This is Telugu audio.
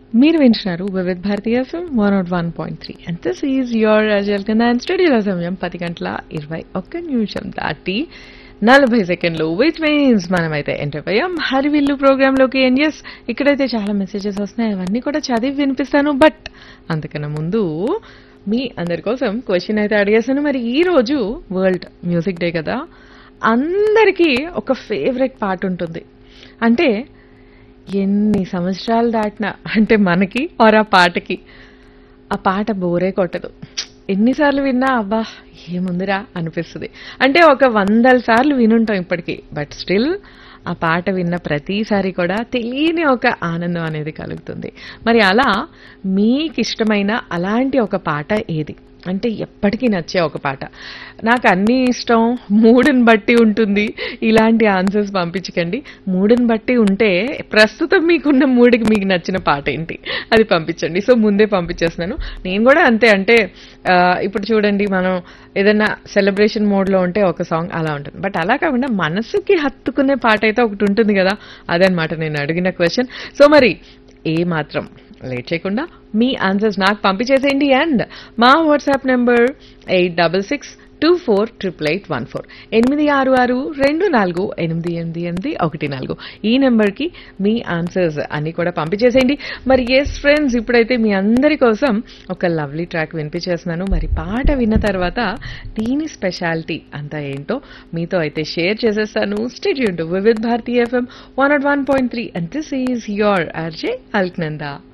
మీరు వింటున్నారు Vividh Bharati FM one nought one point three and this is your Ajal కింద అండ్ స్టూడియోలో సమయం పది గంటల ఇరవై ఒక్క నిమిషం దాటి నలభై సెకండ్లు విచ్ మీన్స్ మనమైతే ఎంటర్ అయ్యాం హరివిల్లు ప్రోగ్రాంలోకి అండ్ ఎస్ ఇక్కడైతే చాలా మెసేజెస్ వస్తున్నాయి అవన్నీ కూడా చదివి వినిపిస్తాను బట్ అంతకన్నా ముందు మీ అందరి కోసం క్వశ్చన్ అయితే అడిగేశాను మరి ఈ రోజు వరల్డ్ మ్యూజిక్ డే కదా అందరికీ ఒక ఫేవరెట్ పాట ఉంటుంది అంటే ఎన్ని సంవత్సరాలు దాటినా అంటే మనకి ఆర్ ఆ పాటకి ఆ పాట బోరే కొట్టదు ఎన్నిసార్లు విన్నా అబ్బా ఏముందిరా అనిపిస్తుంది అంటే ఒక వందల సార్లు వినుంటాం ఇప్పటికీ బట్ స్టిల్ ఆ పాట విన్న ప్రతిసారి కూడా తెలియని ఒక ఆనందం అనేది కలుగుతుంది మరి అలా మీకు ఇష్టమైన అలాంటి ఒక పాట ఏది అంటే ఎప్పటికీ నచ్చే ఒక పాట నాకు అన్నీ ఇష్టం మూడుని బట్టి ఉంటుంది ఇలాంటి ఆన్సర్స్ పంపించకండి మూడుని బట్టి ఉంటే ప్రస్తుతం మీకున్న మూడుకి మీకు నచ్చిన పాట ఏంటి అది పంపించండి సో ముందే పంపించేస్తున్నాను నేను కూడా అంతే అంటే ఆ, ఇప్పుడు చూడండి మనం ఏదైనా సెలబ్రేషన్ మోడ్లో ఉంటే ఒక సాంగ్ అలా ఉంటుంది బట్ అలా కాకుండా మనసుకి హత్తుకునే పాట అయితే ఒకటి ఉంటుంది కదా అదనమాట నేను అడిగిన క్వశ్చన్ సో మరి ఏ మాత్రం లేట్ చేయకుండా మీ ఆన్సర్స్ నాకు పంపించేసేయండి అండ్ మా WhatsApp number eight double six two four triple eight one four ఎనిమిది ఆరు ఆరు రెండు నాలుగు ఎనిమిది ఎనిమిది ఎనిమిది ఒకటి నాలుగు ఈ నెంబర్కి మీ ఆన్సర్స్ అన్ని కూడా పంపించేసేయండి మరి ఎస్ ఫ్రెండ్స్ ఇప్పుడైతే మీ అందరి కోసం ఒక లవ్లీ ట్రాక్ వినిపించేస్తున్నాను మరి పాట విన్న తర్వాత దీని స్పెషాలిటీ అంతా ఏంటో మీతో అయితే షేర్ చేసేస్తాను stay tuned to Vividh Bharati FM one nought one point three and this is your RJ Alaknanda